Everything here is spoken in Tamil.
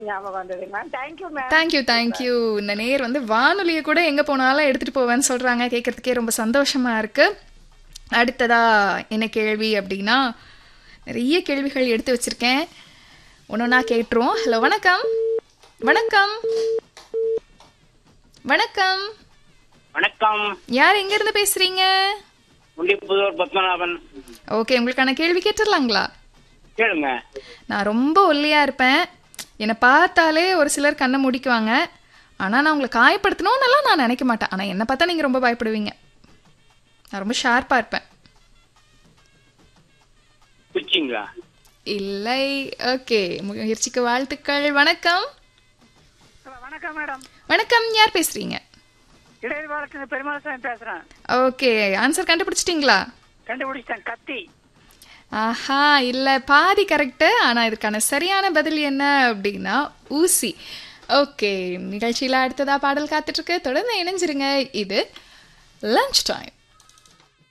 ஞாபகம் வந்தது ma'am thank you ma'am thank you thank you இந்த நேர் வந்து வானொலியை கூட எங்கே போனாலும் எடுத்துகிட்டு போவேன்னு சொல்கிறாங்க கேட்கறதுக்கே ரொம்ப சந்தோஷமா இருக்கு அடுத்ததா என்ன கேள்வி அப்படின்னா நிறைய கேள்விகள் எடுத்து வச்சிருக்கேன் ஒன்று ஒன்றா கேட்டுருவோம் ஹலோ வணக்கம் வணக்கம் வணக்கம் வணக்கம் யார் எங்கேருந்து பேசுகிறீங்க முண்டிப்புதூர் பத்மநாபன் ஓகே உங்களுக்கான கேள்வி கேட்டுடலாங்களா கேளுங்க நான் ரொம்ப ஒல்லியாக இருப்பேன் என்னை பார்த்தாலே ஒரு சிலர் கண்ணை முடிக்குவாங்க ஆனால் நான் உங்களை காயப்படுத்தணும்னெல்லாம் நான் நினைக்க மாட்டேன் ஆனால் என்னை பார்த்தா நீங்கள் ரொம்ப பயப்படுவீங்க நான் ரொம்ப ஷார்ப்பாக இருப்பேன் குச்சிங்களா இல்லை ஓகே முயற்சிக்கு வாழ்த்துக்கள் வணக்கம் வணக்கம் மேடம் வணக்கம் யார் பேசுகிறீங்க இடையர்பாலத்துல பெருமாள் சாமி பேசுறேன் ஓகே ஆன்சர் கண்டுபிடிச்சிட்டிங்களா கண்டுபிடிச்சிட்டேன் கத்தி ஆஹா இல்லை பாதி கரெக்டு ஆனால் இதுக்கான சரியான பதில் என்ன அப்படின்னா ஊசி ஓகே நிகழ்ச்சியில் அடுத்ததா பாடல் காத்துட்ருக்கு தொடர்ந்து இணைஞ்சிருங்க இது லஞ்ச் டைம்